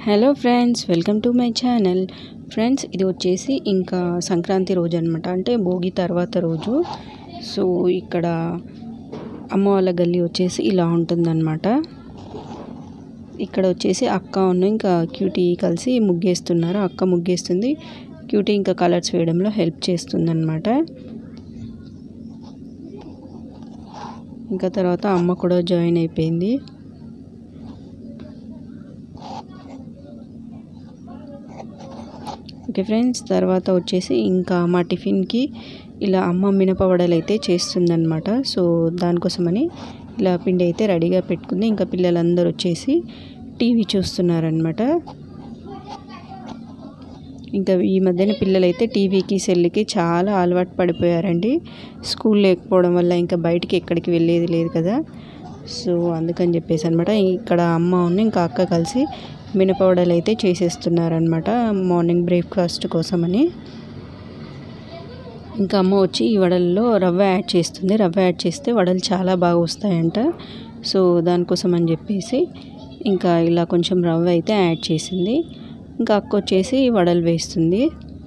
hello friends welcome to my channel friends ఇది వచ్చేసి ఇంకా సంక్రాంతి రోజు అనమాట అంటే భోగి తర్వాత రోజు సో ఇక్కడ అమ్మ వాళ్ళ గల్లీ వచ్చేసి ఇలా ఉంటుందన్నమాట ఇక్కడ వచ్చేసి అక్క ఉన్న ఇంకా క్యూటీ కలిసి ముగ్గేస్తున్నారు అక్క ముగ్గేస్తుంది క్యూటీ ఇంకా కలర్స్ వేయడంలో హెల్ప్ చేస్తుందన్నమాట ఇంకా తర్వాత అమ్మ కూడా జాయిన్ అయిపోయింది ఓకే ఫ్రెండ్స్ తర్వాత వచ్చేసి ఇంకా మా టిఫిన్కి ఇలా అమ్మ మినపవడలు అయితే చేస్తుందన్నమాట సో దానికోసమని ఇలా పిండి అయితే రెడీగా పెట్టుకుంది ఇంకా పిల్లలందరూ వచ్చేసి టీవీ చూస్తున్నారనమాట ఇంకా ఈ మధ్యన పిల్లలైతే టీవీకి సెల్కి చాలా అలవాటు పడిపోయారండి స్కూల్ లేకపోవడం వల్ల ఇంకా బయటికి ఎక్కడికి వెళ్ళేది లేదు కదా సో అందుకని చెప్పేసి అనమాట ఇక్కడ అమ్మ ఉన్న ఇంకా అక్క కలిసి మినపవడలు అయితే చేసేస్తున్నారనమాట మార్నింగ్ బ్రేక్ఫాస్ట్ కోసమని ఇంకా అమ్మ వచ్చి ఈ వడల్లో రవ్వ యాడ్ చేస్తుంది రవ్వ యాడ్ చేస్తే వడలు చాలా బాగా వస్తాయంట సో దానికోసం అని చెప్పేసి ఇంకా ఇలా కొంచెం రవ్వ అయితే యాడ్ చేసింది ఇంకా అక్క వచ్చేసి వడలు వేస్తుంది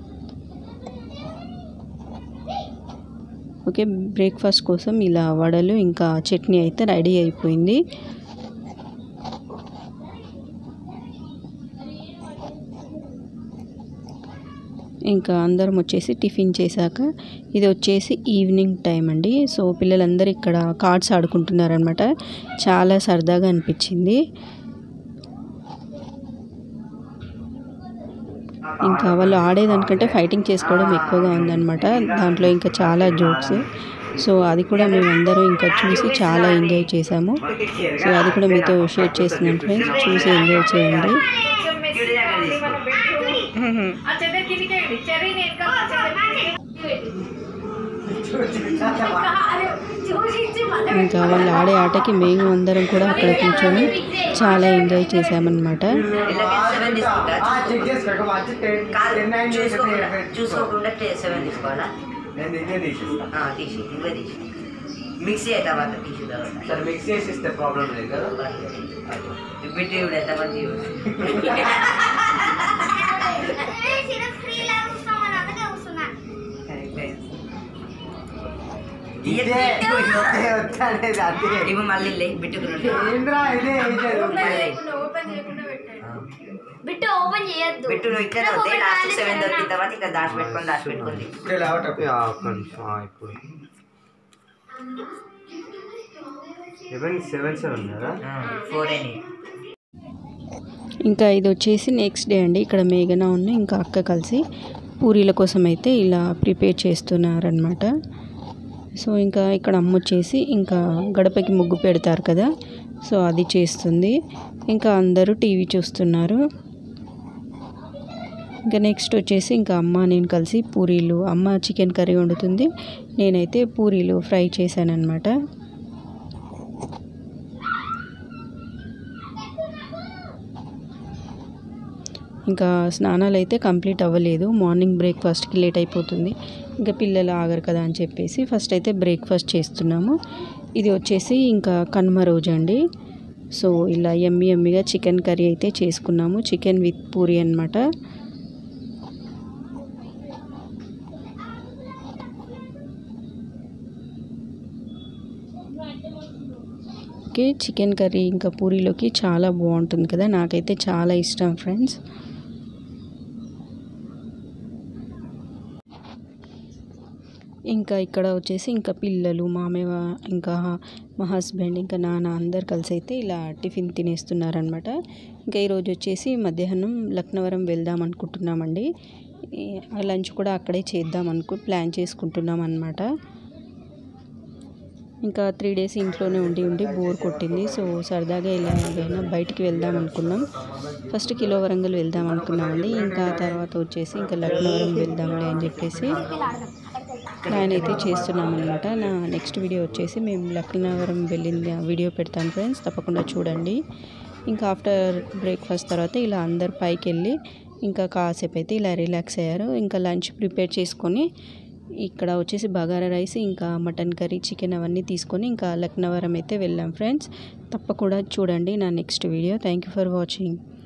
ఓకే బ్రేక్ఫాస్ట్ కోసం ఇలా వడలు ఇంకా చట్నీ అయితే రెడీ అయిపోయింది ఇంకా అందరం వచ్చేసి టిఫిన్ చేశాక ఇది వచ్చేసి ఈవినింగ్ టైం అండి సో పిల్లలందరూ ఇక్కడ కార్డ్స్ ఆడుకుంటున్నారనమాట చాలా సరదాగా అనిపించింది ఇంకా వాళ్ళు ఆడేదానికంటే ఫైటింగ్ చేసుకోవడం ఎక్కువగా ఉందన్నమాట దాంట్లో ఇంకా చాలా జోక్స్ సో అది కూడా మేమందరం ఇంకా చూసి చాలా ఎంజాయ్ చేసాము సో అది కూడా మీతో షేర్ చేస్తున్నాను ఫ్రెండ్స్ చూసి ఎంజాయ్ చేయండి ఇంకా వాళ్ళు ఆడే ఆటకి మేము అందరం కూడా అక్కడ కూర్చొని చాలా ఎంజాయ్ చేసామన్నమాట సెవెన్ తీసుకుంటా చెక్ చేసుకో మంచి టెన్ కాదు టెన్ నైన్ చూసుకోకుండా చూసుకోకుండా సెవెన్ తీసుకోవాలా నేను ఇదే తీసేస్తా ఆ, తీసి ఇంకా తీసి మిక్సీ అయితే తర్వాత తీసి తర్వాత సరే మిక్స్ చేసి ఇస్తే ప్రాబ్లం లేదు కదా బిట్టి ఇప్పుడు ఎంతమంది ఇదే ఇదే వద్దనేది అదే ఇప్పుడు మళ్ళీ లే బిట్టుకున్నాడు ఏంద్రా ఇదే బిట్టు ఓపెన్ చేయొద్దు బిట్టు నువ్వు ఇక్కడ వద్దే లాస్ట్ సెవెన్ దొరికిన తర్వాత ఇక్కడ దాచి పెట్టుకొని దాచి పెట్టుకుంది ఇప్పుడే లేవట ఒక్క నిమిషం ఆ, ఇప్పుడు సెవెన్ సెవెన్ సెవెన్ కదా ఫోర్ అని ఇంకా ఇది వచ్చేసి నెక్స్ట్ డే అండి ఇక్కడ మేఘన ఉన్న ఇంకా అక్క కలిసి పూరీల కోసం అయితే ఇలా ప్రిపేర్ చేస్తున్నారనమాట సో ఇంకా ఇక్కడ అమ్మ వచ్చేసి ఇంకా గడపకి ముగ్గు పెడతారు కదా సో అది చేస్తుంది ఇంకా అందరూ టీవీ చూస్తున్నారు ఇంకా నెక్స్ట్ వచ్చేసి ఇంకా అమ్మ నేను కలిసి పూరీలు అమ్మ చికెన్ కర్రీ వండుతుంది నేనైతే పూరీలు ఫ్రై చేశాను అనమాట ఇంకా స్నానాలు అయితే కంప్లీట్ అవ్వలేదు మార్నింగ్ బ్రేక్ఫాస్ట్కి లేట్ అయిపోతుంది ఇంకా పిల్లలు ఆగరు కదా అని చెప్పేసి ఫస్ట్ అయితే బ్రేక్ఫాస్ట్ చేస్తున్నాము ఇది వచ్చేసి ఇంకా కనుమ రోజు అండి సో ఇలా ఎమ్మి ఎమ్మిగా చికెన్ కర్రీ అయితే చేసుకున్నాము చికెన్ విత్ పూరి అనమాట ఓకే చికెన్ కర్రీ ఇంకా పూరీలోకి చాలా బాగుంటుంది కదా నాకైతే చాలా ఇష్టం ఫ్రెండ్స్ ఇంకా ఇక్కడ వచ్చేసి ఇంకా పిల్లలు మామయ్య ఇంకా మా హస్బెండ్ ఇంకా నాన్న అందరు కలిసి అయితే ఇలా టిఫిన్ తినేస్తున్నారనమాట ఇంకా ఈరోజు వచ్చేసి మధ్యాహ్నం లక్నవరం వెళ్దాం అనుకుంటున్నామండి ఈ- ఆ లంచ్ కూడా అక్కడే చేద్దాం అనుకు ప్లాన్ చేసుకుంటున్నాం అనమాట ఇంకా త్రీ డేస్ ఇంట్లోనే ఉండి ఉండి బోర్ కొట్టింది సో సరదాగా ఎలాగైనా బయటికి వెళ్దాం అనుకున్నాం ఫస్ట్ కిలో వరంగల్ వెళ్దాం అనుకున్నామండి ఇంకా తర్వాత వచ్చేసి ఇంకా లక్నవరం వెళ్దాంలే అని చెప్పేసి ప్లాన్ అయితే చేస్తున్నాం అనమాట నా నెక్స్ట్ వీడియో వచ్చేసి మేము లక్నవరం వెళ్ళింది ఆ వీడియో పెడతాను ఫ్రెండ్స్ తప్పకుండా చూడండి ఇంకా ఆఫ్టర్ బ్రేక్ఫాస్ట్ తర్వాత ఇలా అందరు పైకి వెళ్ళి ఇంకా కాసేపు అయితే ఇలా రిలాక్స్ అయ్యారు ఇంకా లంచ్ ప్రిపేర్ చేసుకొని ఇక్కడ వచ్చేసి బగారా రైస్ ఇంకా మటన్ కర్రీ చికెన్ అవన్నీ తీసుకొని ఇంకా లక్నవరం అయితే వెళ్ళాం ఫ్రెండ్స్ తప్పకుండా చూడండి నా next video thank you for watching